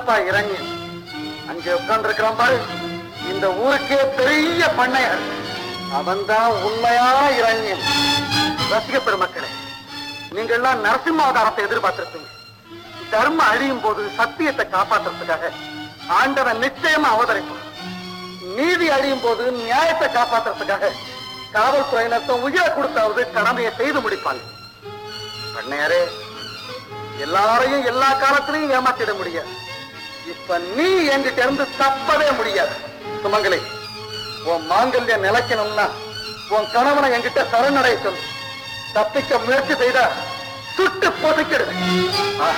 தான்ப்பா இறங்கியன் அங்கே உட்கார்ந்து இருக்கிறான் பாரு இந்த ஊருக்கே பெரிய பண்ணையார் அவன்தான் உண்மையான இறங்கியன் ரசிக பெருமக்களே நீங்கள் எல்லாம் நரசிம்ம அவதாரத்தை எதிர்பார்த்திருப்பீங்க தர்மம் அழியும் போது சத்தியத்தை காப்பாற்றுறதுக்காக ஆண்டவன் நிச்சயமா அவதரிப்பான் நீதி அழியும் போது நியாயத்தை காப்பாற்றுறதுக்காக காவல்துறையினர் உயிரை கொடுத்தாவது கடமையை செய்து முடிப்பாங்க பண்ணையாரே எல்லாரையும் எல்லா காலத்திலையும் ஏமாத்திட முடியாது இப்ப நீ என்கிட்ட இருந்து தப்பவே முடியாது சுமங்கலி உன் மாங்கல்யம் நிலைக்கணும்னா உன் கணவனை என்கிட்ட சரணடைய சொல்லு தப்பிக்க முயற்சி செய்தா சுட்டு பொதுக்கிடுவேன்